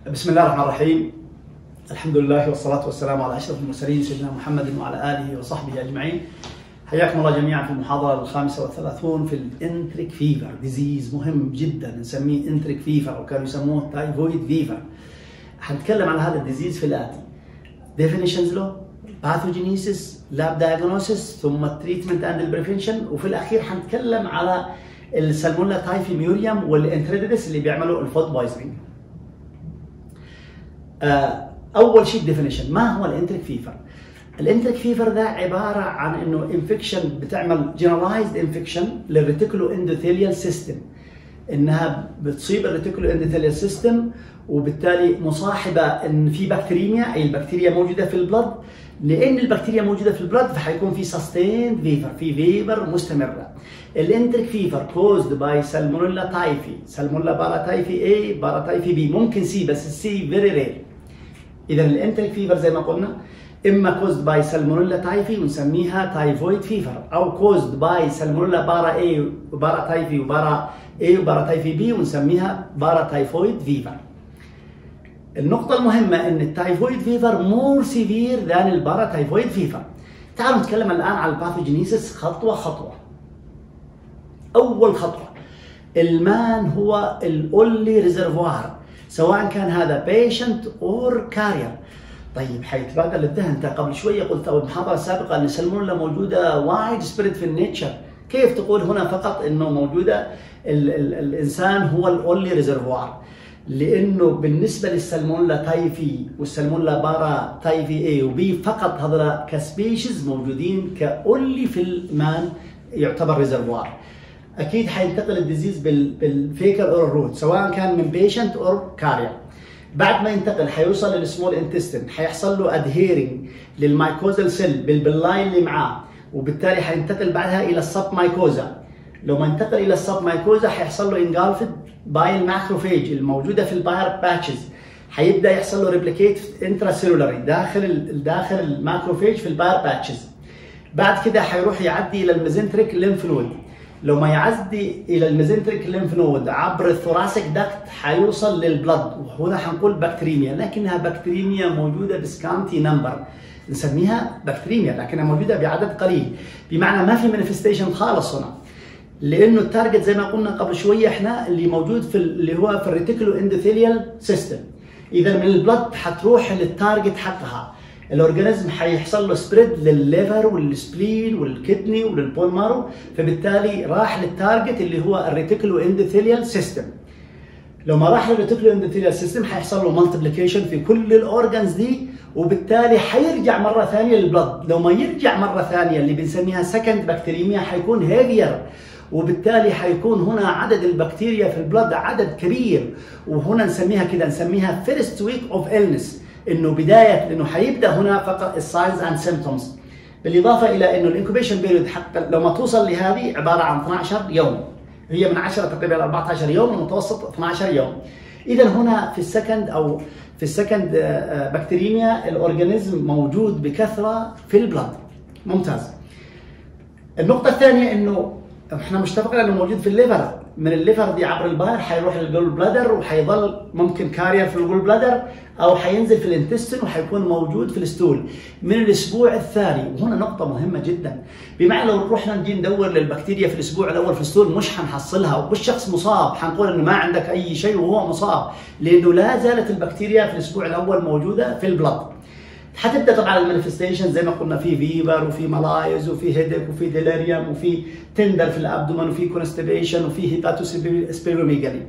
بسم الله الرحمن الرحيم الحمد لله والصلاة والسلام على أشرف المرسلين سيدنا محمد وعلى آله وصحبه أجمعين حياكم الله جميعا في المحاضرة الخامسة والثلاثون في الانتريك فيفر ديزيز مهم جدا نسميه انتريك فيفر أو كانوا يسموه تايفويد فيفر حنتكلم عن هذا الديزيز في الآتي definitions له باثوجينيسيس لاب diagnosis ثم التريتمنت اند البريفنشن وفي الأخير حنتكلم على السالمونلا تايفي ميوريوم والانتريدس اللي بيعملوا الفود بويزنينج اول شيء ديفينيشن ما هو الانتريك فيفر الانتريك فيفر ده عباره عن انه انفكشن بتعمل جنرالايزد انفكشن للريتيكولو اندوثيليال سيستم انها بتصيب الريتيكولو اندوثيليال سيستم وبالتالي مصاحبه ان في بكتيريميا اي البكتيريا موجوده في البلد لان البكتيريا موجوده في البلد فحيكون في سستيند فيفر في فيفر مستمره الانتريك فيفر كوزد باي سالمونيلا تايفي سالمونيلا بارا تايفي اي بارا تايفي بي ممكن سي بس السي فيري رير اذا الانتريك فيفر زي ما قلنا اما كوزد باي سالمونيلا تايفي ونسميها تايفويد فيفر او كوزد باي سالمونيلا بارا اي وبارا تايفي وبارا اي وبارا تايفي بي ونسميها بارا تايفويد فيفر النقطة المهمة ان التايفويد فيفر مور سيفير ذان البارا تايفويد فيفر تعالوا نتكلم الان عن الباثوجينيسيس خطوة خطوة اول خطوة المان هو الاونلي ريزرفوار سواء كان هذا بيشنت اور كارير طيب حيتبادل الذهن انت قبل شويه قلت او المحاضره السابقه ان السلمونيلا موجوده وايد سبريد في النيتشر كيف تقول هنا فقط انه موجوده ال ال الانسان هو الاونلي ريزرفوار لانه بالنسبه للسلمونيلا تايفي والسلمونيلا بارا تايفي اي وبي فقط هذول كسبيشيز موجودين كاونلي في المان يعتبر ريزرفوار اكيد حينتقل الديزيز بالفيكال اور روت سواء كان من بيشنت اور كارير بعد ما ينتقل حيوصل للسمول انتستين حيحصل له ادهيرنج للمايكوزال سيل بالبلاين اللي معاه وبالتالي حينتقل بعدها الى السب مايكوزا لو ما انتقل الى السب مايكوزا حيحصل له انجالفد باي الماكروفيج الموجوده في الباير باتشز حيبدا يحصل له ريبليكيت انترا سيلولاري داخل داخل الماكروفيج في الباير باتشز بعد كده حيروح يعدي الى الميزنتريك ليمف نود لو ما يعدي الى الميزنتريك ليمف نود عبر الثوراسيك داكت حيوصل للبلد وهنا حنقول بكتيريميا لكنها بكتيريميا موجوده بسكانتي نمبر نسميها بكتيريميا لكنها موجوده بعدد قليل بمعنى ما في مانيفستيشن خالص هنا لانه التارجت زي ما قلنا قبل شويه احنا اللي موجود في اللي هو في الريتيكولو اندوثيليال سيستم اذا من البلد حتروح للتارجت حقها الاورجانيزم حيحصل له سبريد للليفر والسبلين والكدني وللبون مارو فبالتالي راح للتارجت اللي هو الريتيكولو اندوثيليال سيستم لو ما راح للريتيكولو اندوثيليال سيستم حيحصل له مالتيبليكيشن في كل الاورجانز دي وبالتالي حيرجع مره ثانيه للبلد لو ما يرجع مره ثانيه اللي بنسميها سكند بكتيريميا حيكون هيفير وبالتالي حيكون هنا عدد البكتيريا في البلد عدد كبير وهنا نسميها كده نسميها فيرست ويك اوف إلنس انه بدايه لانه حيبدا هنا فقط الساينز اند سيمتومز بالاضافه الى انه الانكوبيشن بيريود حتى لو ما توصل لهذه عباره عن 12 يوم هي من 10 تقريبا 14 يوم المتوسط 12 يوم اذا هنا في السكند او في السكند بكتيريميا الاورجانيزم موجود بكثره في البلاد ممتاز النقطه الثانيه انه احنا متفقين انه موجود في الليفر من الليفر دي عبر الباير حيروح للجول بلادر وحيظل ممكن كارير في الجول بلادر او حينزل في الانتستين وحيكون موجود في الستول من الاسبوع الثاني وهنا نقطه مهمه جدا بمعنى لو رحنا نجي ندور للبكتيريا في الاسبوع الاول في الستول مش حنحصلها والشخص مصاب حنقول انه ما عندك اي شيء وهو مصاب لانه لا زالت البكتيريا في الاسبوع الاول موجوده في البلد حتبدا طبعا المانيفستيشن زي ما قلنا في فيبر وفي ملايز وفي هيدك وفي ديليريوم وفي تندر في الابدومن وفي كونستيبيشن وفي هيباتوسبيروميجالي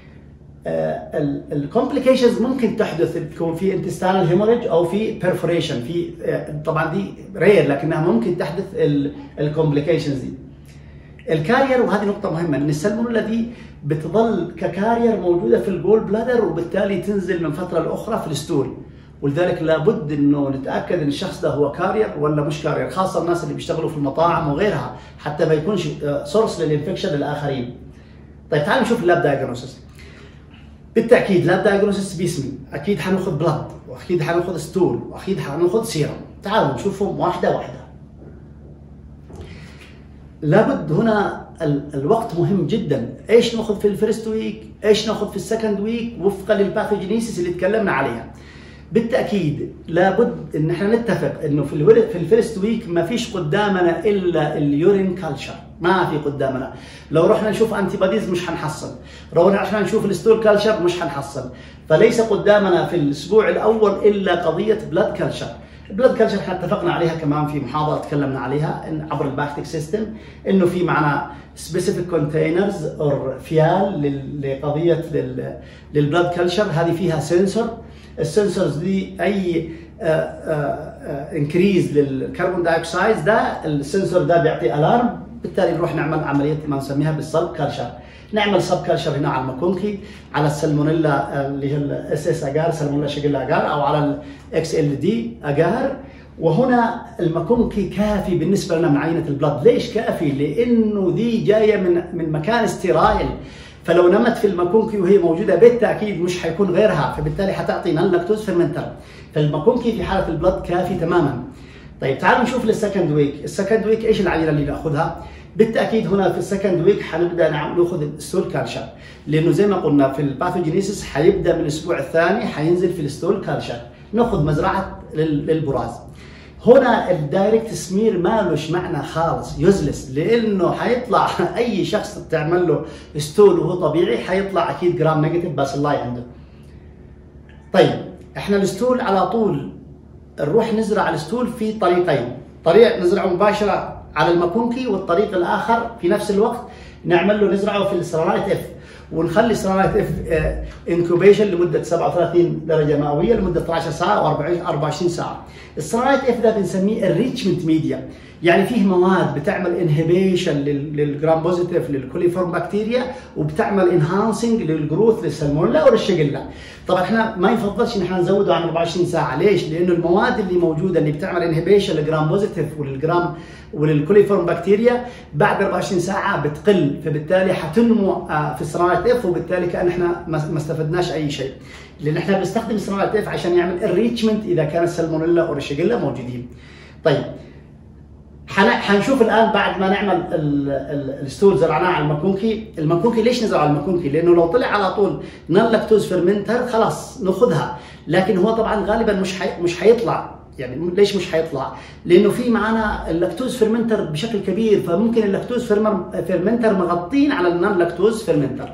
الكومبليكيشنز ممكن تحدث تكون في انتستانال هيموريج او في بيرفوريشن في طبعا دي رير لكنها ممكن تحدث الكومبليكيشنز دي الكارير وهذه نقطة مهمة ان السلمونيلا دي بتظل ككارير موجودة في الجول بلادر وبالتالي تنزل من فترة لأخرى في الستول ولذلك لابد انه نتاكد ان الشخص ده هو كارير ولا مش كارير خاصه الناس اللي بيشتغلوا في المطاعم وغيرها حتى ما يكونش سورس للانفكشن للاخرين. طيب تعالوا نشوف اللاب دايجنوسيس. بالتاكيد لاب دايجنوسيس بيسمي اكيد حناخذ بلاد واكيد حناخذ ستول واكيد حناخذ سيرم. تعالوا نشوفهم واحده واحده. لابد هنا الوقت مهم جدا ايش ناخذ في الفيرست ويك ايش ناخذ في السكند ويك وفقا للباثوجينيسيس اللي تكلمنا عليها بالتاكيد لابد ان احنا نتفق انه في في الفيرست ويك ما فيش قدامنا الا اليورين كلتشر ما في قدامنا لو رحنا نشوف انتي بوديز مش حنحصل لو رحنا نشوف الستول كلتشر مش حنحصل فليس قدامنا في الاسبوع الاول الا قضيه بلاد كلتشر البلاد كلتشر احنا اتفقنا عليها كمان في محاضره تكلمنا عليها إن عبر الباكتيك سيستم انه في معنا سبيسيفيك كونتينرز او فيال لقضيه للبلاد كلتشر هذه فيها سنسور السنسورز دي اي انكريز للكربون دايوكسيد ده السنسور ده بيعطي الارم بالتالي نروح نعمل عمليه ما نسميها بالسب كلتشر نعمل سب كلتشر هنا على الماكونكي على السلمونيلا اللي هي الاس اس اجار سلمونيلا شجل اجار او على الاكس ال دي اجار وهنا الماكونكي كافي بالنسبه لنا من عينه البلد ليش كافي لانه دي جايه من من مكان ستيرايل فلو نمت في الماكونكي وهي موجوده بالتاكيد مش حيكون غيرها فبالتالي حتعطي نان لاكتوز فيرمنتر فالماكونكي في حاله البلد كافي تماما طيب تعالوا نشوف السكند ويك السكند ويك ايش العينه اللي ناخذها بالتاكيد هنا في السكند ويك حنبدا ناخذ الستول كالشر لانه زي ما قلنا في الباثوجينيسيس حيبدا من الاسبوع الثاني حينزل في الستول كالشر ناخذ مزرعه للبراز هنا الدايركت سمير مالوش معنى خالص يوزلس لانه حيطلع اي شخص تعمل له ستول وهو طبيعي حيطلع اكيد جرام نيجاتيف بس الله عنده طيب احنا الستول على طول نروح نزرع الستول في طريقين طريق نزرعه مباشره على الماكونكي والطريق الاخر في نفس الوقت نعمل له نزرعه في السرالايت اف ونخلي سرالايت اف انكوبيشن لمده 37 درجه مئويه لمده 12 ساعه و 24 ساعه. السرالايت اف ده بنسميه الريتشمنت ميديا يعني فيه مواد بتعمل انهبيشن للجرام بوزيتيف للكوليفورم بكتيريا وبتعمل انهانسنج للجروث للسلمونيلا وللشجله. طبعا احنا ما يفضلش ان احنا نزوده عن 24 ساعه، ليش؟ لانه المواد اللي موجوده اللي بتعمل انهبيشن للجرام بوزيتيف وللجرام وللكوليفورم بكتيريا بعد 24 ساعه بتقل فبالتالي حتنمو في السرايت اف وبالتالي كان احنا ما استفدناش اي شيء. لان احنا بنستخدم السرايت اف عشان يعمل الريتشمنت اذا كان السلمونيلا او الشجله موجودين. طيب حنشوف الان بعد ما نعمل الستول زرعناه على الماكونكي، الماكونكي ليش نزرع على الماكونكي؟ لانه لو طلع على طول نون لاكتوز فيرمنتر خلاص ناخذها، لكن هو طبعا غالبا مش حي... مش حيطلع يعني ليش مش حيطلع؟ لانه في معانا اللاكتوز فيرمنتر بشكل كبير فممكن اللاكتوز فيرمنتر مغطين على النون لاكتوز فيرمنتر.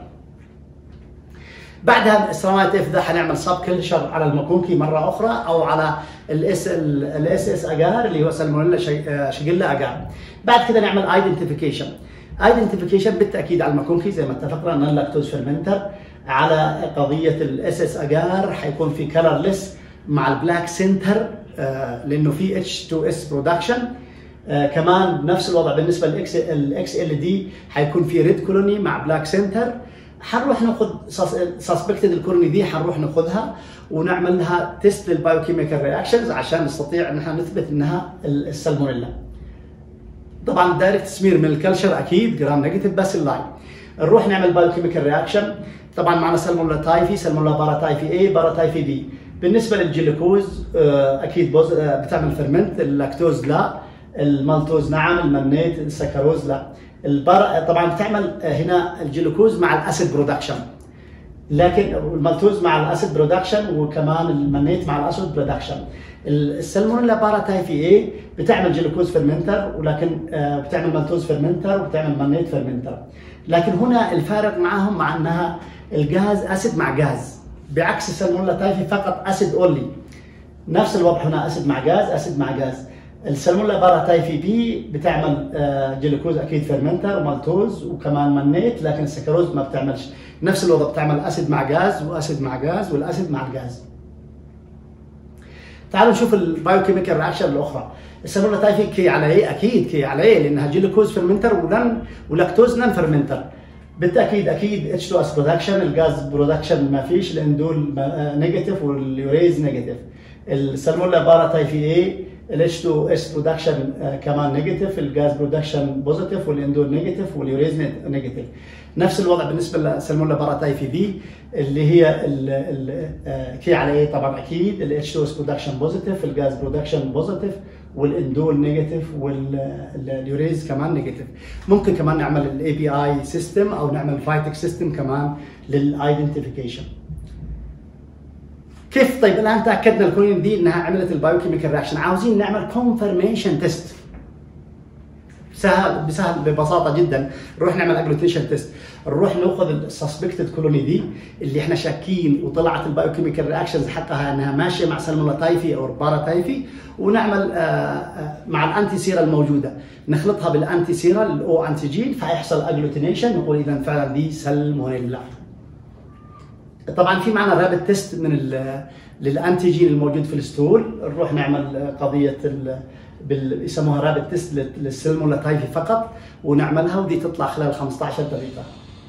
بعدها السرايت اف ده حنعمل سب كلشر على الماكونكي مره اخرى او على الاس الاس اس اجار اللي هو سالمونيلا شيجيلا اجار بعد كده نعمل ايدنتيفيكيشن ايدنتيفيكيشن بالتاكيد على الماكونكي زي ما اتفقنا نون لاكتوز فيرمنتر على قضيه الاس اس اجار حيكون في كلرلس مع البلاك سنتر آه لانه في اتش 2 اس برودكشن آه كمان نفس الوضع بالنسبه للاكس الاكس ال دي حيكون في ريد كولوني مع بلاك سنتر حنروح ناخذ سسبكتد الكورني دي حنروح ناخذها ونعمل لها تيست للبايوكيميكال رياكشنز عشان نستطيع ان احنا نثبت انها السالمونيلا. طبعا دايركت سمير من الكلشر اكيد جرام نيجاتيف بس اللاين. نروح نعمل بايوكيميكال رياكشن طبعا معنا سالمونيلا تايفي سالمونيلا بارا تايفي اي بارا تايفي بي. بالنسبه للجلوكوز اكيد بوز بتعمل فرمنت اللاكتوز لا المالتوز نعم المنيت السكروز لا البر طبعا بتعمل هنا الجلوكوز مع الاسيد برودكشن لكن المالتوز مع الاسيد برودكشن وكمان المنيت مع الاسيد برودكشن السلمونيلا بارا تايفي اي بتعمل جلوكوز فيرمنتر ولكن بتعمل مالتوز فيرمنتر وبتعمل منيت فيرمنتر لكن هنا الفارق معهم مع انها الغاز اسيد مع غاز بعكس السلمونيلا تايفي فقط اسيد اونلي نفس الوضع هنا اسيد مع غاز اسيد مع غاز السلمونيلا بارا تايفي بي بتعمل جلوكوز اكيد فيرمنتر ومالتوز وكمان منيت لكن السكروز ما بتعملش نفس الوضع بتعمل اسيد مع غاز واسيد مع غاز والاسيد مع الغاز تعالوا نشوف البايوكيميكال رياكشن الاخرى السلمونيلا تايفي كي على ايه اكيد كي على ايه لانها جلوكوز فيرمنتر ونن ولاكتوز نن فيرمنتر بالتاكيد اكيد اتش 2 اس برودكشن الغاز برودكشن ما فيش لان دول نيجاتيف واليوريز نيجاتيف السلمونيلا بارا تايفي اي الاتش 2 اس برودكشن كمان نيجاتيف الجاز برودكشن بوزيتيف والاندور نيجاتيف واليوريز نيجاتيف نفس الوضع بالنسبه للسلمونيلا باراتاي في بي اللي هي ال ال كي على ايه طبعا اكيد الاتش 2 اس برودكشن بوزيتيف الجاز برودكشن بوزيتيف والاندول نيجاتيف واليوريز كمان نيجاتيف ممكن كمان نعمل الاي بي اي سيستم او نعمل فايتك سيستم كمان للايدنتيفيكيشن كيف طيب الان تاكدنا الكولين دي انها عملت البايوكيميكال رياكشن عاوزين نعمل كونفرميشن تيست سهل بسهل ببساطه جدا نروح نعمل اجلوتيشن تيست نروح ناخذ السسبكتد كولوني دي اللي احنا شاكين وطلعت البايوكيميكال رياكشنز حقها انها ماشيه مع سلمولا تايفي او بارا تايفي ونعمل مع الانتي سيرا الموجوده نخلطها بالانتي سيرا الاو انتيجين فيحصل اجلوتينيشن نقول اذا فعلا دي سلمونيلا طبعا في معنا رابط تيست من للانتيجين الموجود في الستول نروح نعمل قضيه بال... يسموها رابط تيست للسلمولا تايفي فقط ونعملها ودي تطلع خلال 15 دقيقه.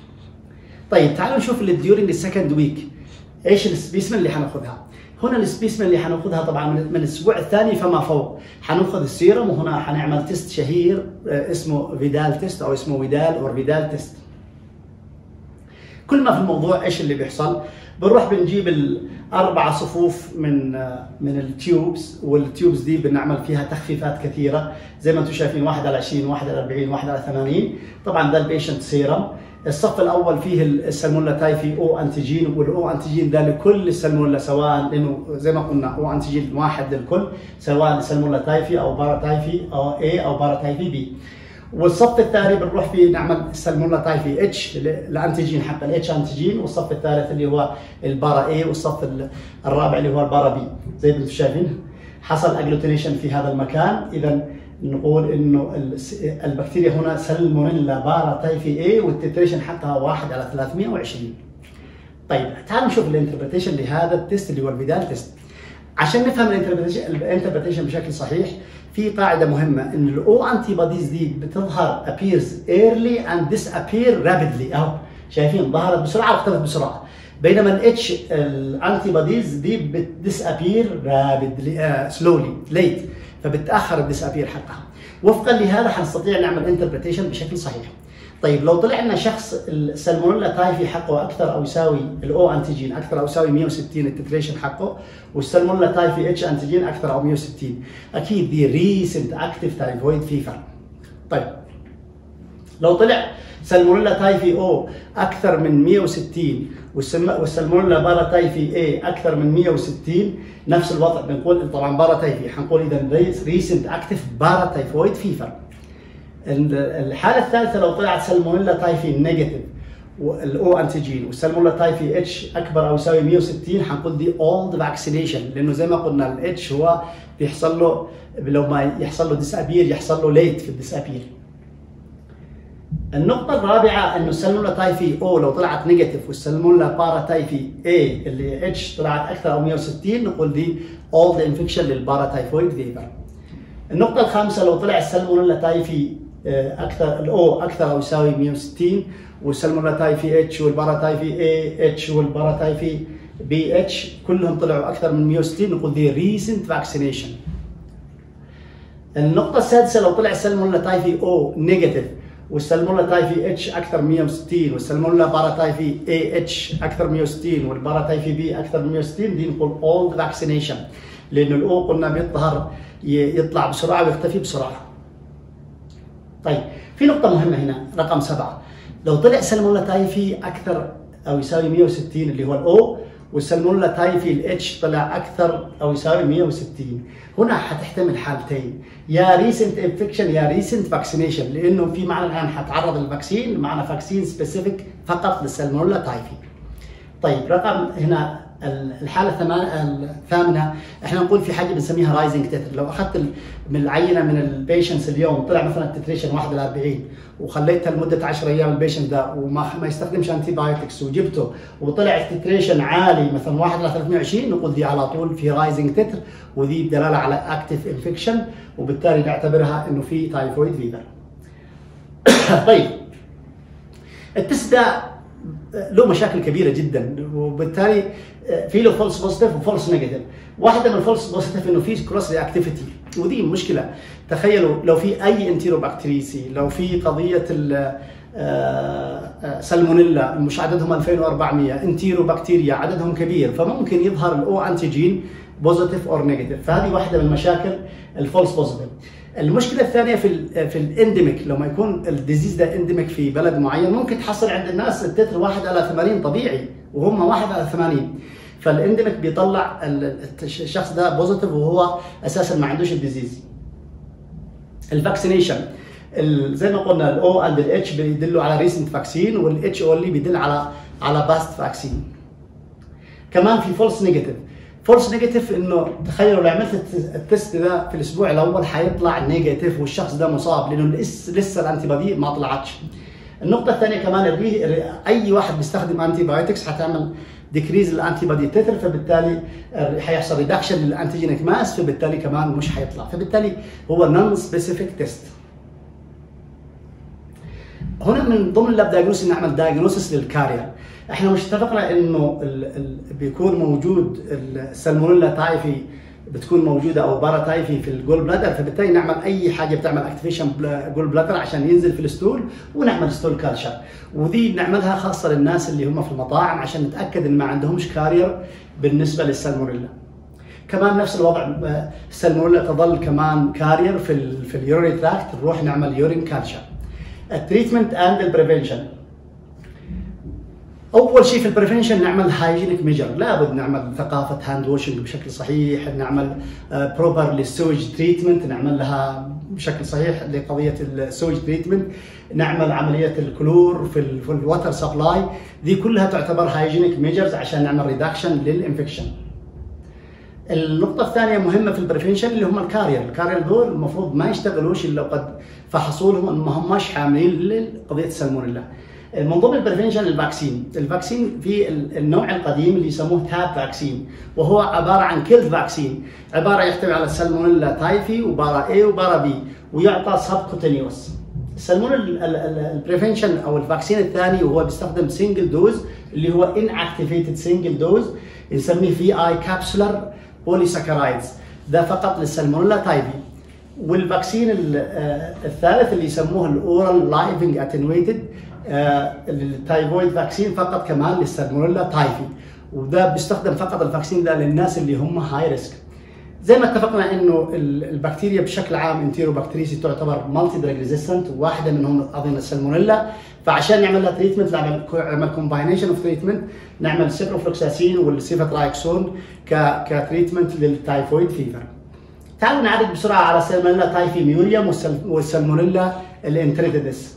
طيب تعالوا نشوف اللي ديورنج السكند ويك ايش السبيسمن اللي حناخذها. هنا السبيسمن اللي حناخذها طبعا من الاسبوع الثاني فما فوق حناخذ السيرم وهنا حنعمل تيست شهير اسمه فيدال تيست او اسمه فيدال او فيدال تيست. كل ما في الموضوع ايش اللي بيحصل؟ بنروح بنجيب الاربع صفوف من من التيوبس والتيوبس دي بنعمل فيها تخفيفات كثيره زي ما انتم شايفين واحد على 20 واحد على 40 واحد على 80 طبعا ده البيشنت سيرم الصف الاول فيه السلمولا تايفي او انتيجين والاو انتيجين ده لكل السلمولا سواء لانه زي ما قلنا او انتيجين واحد للكل سواء سلمولا تايفي او بارا تايفي او اي او بارا تايفي بي والصف الثاني بنروح فيه نعمل السلمولا تايفي اتش الانتيجين حق الاتش انتيجين والصف الثالث اللي هو البارا اي والصف الرابع اللي هو البارا بي زي ما انتم شايفين حصل اجلوتينيشن في هذا المكان اذا نقول انه البكتيريا هنا سلمونيلا بارا تايفي اي والتتريشن حقها 1 على 320 طيب تعالوا نشوف الانتربريتيشن لهذا التست اللي هو الفيدال تيست عشان نفهم الانتربريتيشن بشكل صحيح في قاعده مهمه ان الاو انتي بوديز دي بتظهر appears early and disappear rapidly اهو شايفين ظهرت بسرعه واختفت بسرعه بينما الاتش الانتي بوديز دي بتديسابير رابيدلي سلولي ليت فبتاخر الديسابير حقها وفقا لهذا حنستطيع نعمل انتربريتيشن بشكل صحيح طيب لو طلع لنا شخص السلمونيلا تايفي حقه اكثر او يساوي الاو انتيجين اكثر او يساوي 160 التتريشن حقه والسلمونيلا تايفي اتش انتيجين اكثر او 160 اكيد دي ريسنت اكتف تايفويد فيفر طيب لو طلع سلمونيلا تايفي او اكثر من 160 والسلمونيلا بارا تايفي اي اكثر من 160 نفس الوضع بنقول طبعا بارا تايفي حنقول اذا ريسنت اكتف بارا تايفويد فيفر الحاله الثالثه لو طلعت سلمونيلا تايفي نيجاتيف والاو انتيجين والسلمونيلا تايفي اتش اكبر او يساوي 160 حنقول دي اولد فاكسينيشن لانه زي ما قلنا الاتش هو بيحصل له لو ما يحصل له ديسابير يحصل له ليت في الديسابير النقطة الرابعة انه السلمونيلا تايفي او لو طلعت نيجاتيف والسلمونيلا بارا تايفي اي اللي اتش طلعت اكثر او 160 نقول دي اولد انفكشن للبارا تايفويد فيفر. النقطة الخامسة لو طلع السلمونيلا تايفي اكثر الاو اكثر او يساوي 160 والسلمونيلا تايفي اتش والبارا تايفي اي اتش والبارا تايفي بي اتش كلهم طلعوا اكثر من 160 نقول دي ريسنت فاكسينيشن. النقطة السادسة لو طلع السلمونيلا تايفي او نيجاتيف والسلمونيلا تايفي اتش اكثر من 160 والسلمونيلا بارا تايفي اي اتش اكثر من 160 والبارا تايفي بي اكثر من 160 دي نقول اولد فاكسينيشن لانه الاو قلنا بيظهر يطلع بسرعه ويختفي بسرعه. طيب في نقطة مهمة هنا رقم سبعة لو طلع سلمونيلا تايفي أكثر أو يساوي 160 اللي هو الأو والسلمونيلا تايفي الاتش طلع أكثر أو يساوي 160 هنا حتحتمل حالتين يا ريسنت انفكشن يا ريسنت فاكسينيشن لأنه في معنا الآن حتعرض الفاكسين معنا فاكسين سبيسيفيك فقط للسلمونيلا تايفي طيب رقم هنا الحالة الثامنة احنا نقول في حاجة بنسميها رايزنج تتر لو اخذت من العينة من البيشنتس اليوم طلع مثلا التتريشن 1 ل 40 وخليتها لمدة 10 ايام البيشنت ده وما ما يستخدمش انتي بايوتكس وجبته وطلع التتريشن عالي مثلا 1 ل 320 نقول دي على طول في رايزنج تتر ودي دلالة على اكتف انفكشن وبالتالي نعتبرها انه في تايفويد فيفر. طيب التست ده له مشاكل كبيره جدا وبالتالي في له فولس بوزيتيف وفولس نيجاتيف واحده من الفولس بوزيتيف انه في كروس رياكتيفيتي ودي مشكله تخيلوا لو في اي انتيروبكتريسي لو في قضيه سلمونيلا مش عددهم 2400 انتيرو بكتيريا عددهم كبير فممكن يظهر الاو انتيجين بوزيتيف اور نيجاتيف فهذه واحده من مشاكل الفولس بوزيتيف المشكله الثانيه في ال في الانديميك لما يكون الديزيز ده انديميك في بلد معين ممكن تحصل عند الناس التتر 1 على 80 طبيعي وهم 1 على 80 فالانديميك بيطلع الشخص ده بوزيتيف وهو اساسا ما عندوش الديزيز الفاكسينيشن زي ما قلنا الاو اند الاتش بيدلوا على ريسنت فاكسين والاتش اونلي بيدل على على باست فاكسين كمان في فولس نيجاتيف فولس نيجاتيف انه تخيلوا لو عملت التست ده في الاسبوع الاول حيطلع نيجاتيف والشخص ده مصاب لانه لسه لسه الانتي بودي ما طلعتش النقطة الثانية كمان الري... أي واحد بيستخدم أنتي بايوتكس حتعمل ديكريز الأنتي بودي تتر فبالتالي حيحصل ريدكشن للأنتيجينيك ماس فبالتالي كمان مش حيطلع فبالتالي هو نون سبيسيفيك تيست هنا من ضمن اللاب دايجنوسيس نعمل دايجنوسيس للكارير احنا مش اتفقنا انه ال ال بيكون موجود السالمونيلا تايفي بتكون موجوده او بارا تايفي في الجول بلادر فبالتالي نعمل اي حاجه بتعمل اكتيفيشن جول بلادر عشان ينزل في الستول ونعمل ستول كالشر ودي بنعملها خاصه للناس اللي هم في المطاعم عشان نتاكد ان ما عندهمش كارير بالنسبه للسالمونيلا كمان نفس الوضع السالمونيلا تظل كمان كارير في ال في اليوري تراكت نروح نعمل يورين كالشر التريتمنت اند البريفنشن اول شيء في البريفنشن نعمل هايجينيك ميجر لابد نعمل ثقافه هاند واشنج بشكل صحيح نعمل بروبر للسوج تريتمنت نعمل لها بشكل صحيح لقضيه السوج تريتمنت نعمل عمليه الكلور في, ال في الوتر سبلاي دي كلها تعتبر هايجينيك ميجرز عشان نعمل ريدكشن للانفكشن النقطة الثانية مهمة في البريفنشن اللي هم الكارير، الكارير دول المفروض ما يشتغلوش الا قد فحصوا لهم ان ما هماش حاملين لقضية السالمونيلا. من ضمن البريفنشن الفاكسين، الفاكسين في النوع القديم اللي يسموه تاب فاكسين وهو عبارة عن كيلد فاكسين، عبارة يحتوي على السالمونيلا تايفي وبارا اي وبارا بي ويعطى سبكوتينيوس. السالمونيلا البريفنشن او الفاكسين الثاني وهو بيستخدم سنجل دوز اللي هو ان اكتيفيتد سنجل دوز نسميه في اي كابسولر بوليساكرايدز ده فقط للسالمونيلا تايفي والفاكسين الثالث اللي يسموه الاورال لايفنج اتنويتد التايفويد فاكسين فقط كمان للسالمونيلا تايفي وده بيستخدم فقط الفاكسين ده للناس اللي هم هاي ريسك زي ما اتفقنا انه البكتيريا بشكل عام انتيرو بكتيريسي تعتبر مالتي دراج ريزيستنت واحده منهم اظن السالمونيلا فعشان نعمل لها تريتمنت نعمل كومباينيشن اوف تريتمنت نعمل سيبروفلوكساسين والسيفاترايكسون كتريتمنت للتايفويد فيفر تعالوا نعرض بسرعه على سالمونيلا تايفي ميوريوم والسالمونيلا الانتريتيدس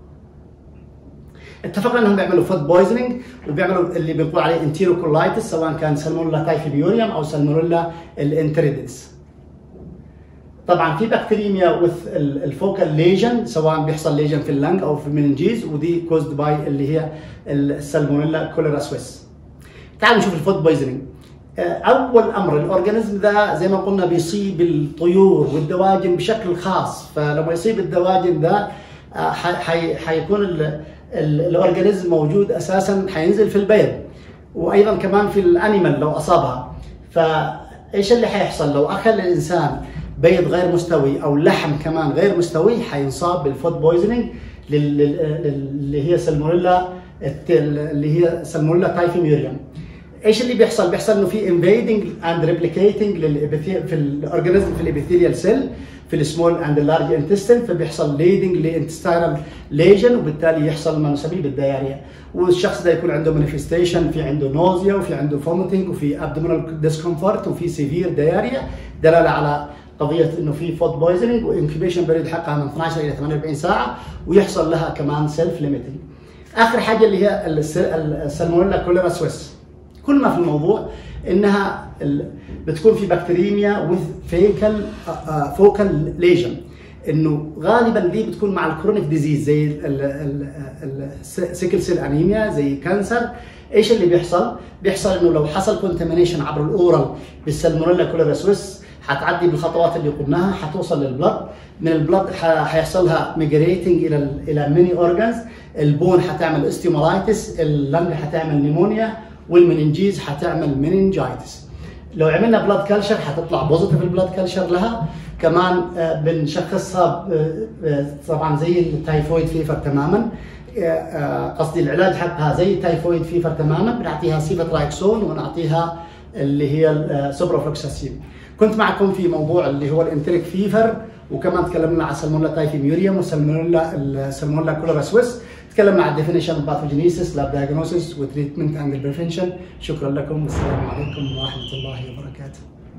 اتفقنا انهم بيعملوا فود بويزنينج وبيعملوا اللي بنقول عليه انتيروكولايتس سواء كان سالمونيلا تايفي بيوريوم او سالمونيلا الانتريدس طبعا في بكتيريميا وذ الفوكال ليجن سواء بيحصل ليجن في اللنج او في المننجيز ودي كوزد باي اللي هي السالمونيلا كوليرا سويس تعالوا نشوف الفود بويزنينج اول امر الاورجانيزم ده زي ما قلنا بيصيب الطيور والدواجن بشكل خاص فلما يصيب الدواجن ده حيكون الاورجانيزم موجود اساسا حينزل في البيض وايضا كمان في الانيمال لو اصابها فايش اللي حيحصل لو اكل الانسان بيض غير مستوي او لحم كمان غير مستوي حينصاب بالفود بويزنينج اللي هي سالمونيلا اللي هي سالمونيلا تايفيميريوم ايش اللي بيحصل؟ بيحصل انه في انفيدنج اند ريبليكيتنج في الاورجانيزم في الابيثيليال سيل في السمول اند اللارج انتستين فبيحصل ليدنج لانتستينال ليجن وبالتالي يحصل ما نسميه بالدياريا والشخص ده يكون عنده مانيفستيشن في عنده نوزيا وفي عنده فوميتنج وفي ابدومينال ديسكومفورت وفي سيفير دياريا دلاله على قضيه انه في فود بويزنينج وانكيبيشن بريد حقها من 12 الى 48 ساعه ويحصل لها كمان سيلف ليميتنج. اخر حاجه اللي هي السالمونيلا كوليرا سويس. كل ما في الموضوع انها بتكون في بكتيريميا وذ فيكال فوكال ليجن انه غالبا دي بتكون مع الكرونيك ديزيز زي السيكل سيل انيميا زي كانسر ايش اللي بيحصل؟ بيحصل انه لو حصل كونتامينيشن عبر الاورال بالسالمونيلا كوليرا سويس حتعدي بالخطوات اللي قلناها حتوصل للبلد من البلد حيحصل لها ميجريتنج الى الى ميني اورجانز البون حتعمل استيمولايتس اللنج حتعمل نيمونيا والمننجيز حتعمل مننجايتس لو عملنا بلاد كلشر حتطلع بوزيتيف البلاد كلشر لها كمان بنشخصها طبعا زي التايفويد فيفر تماما قصدي العلاج حقها زي التايفويد فيفر تماما بنعطيها سيفترايكسون ونعطيها اللي هي السوبروفلوكساسين كنت معكم في موضوع اللي هو الانتريك فيفر وكمان تكلمنا عن سالمونلا تايفي ميوريوم وسالمونلا السالمونلا كولورا سويس تكلمنا عن الديفينيشن اوف باثوجينيسيس لاب دايجنوسيس وتريتمنت اند بريفنشن شكرا لكم والسلام عليكم ورحمه الله وبركاته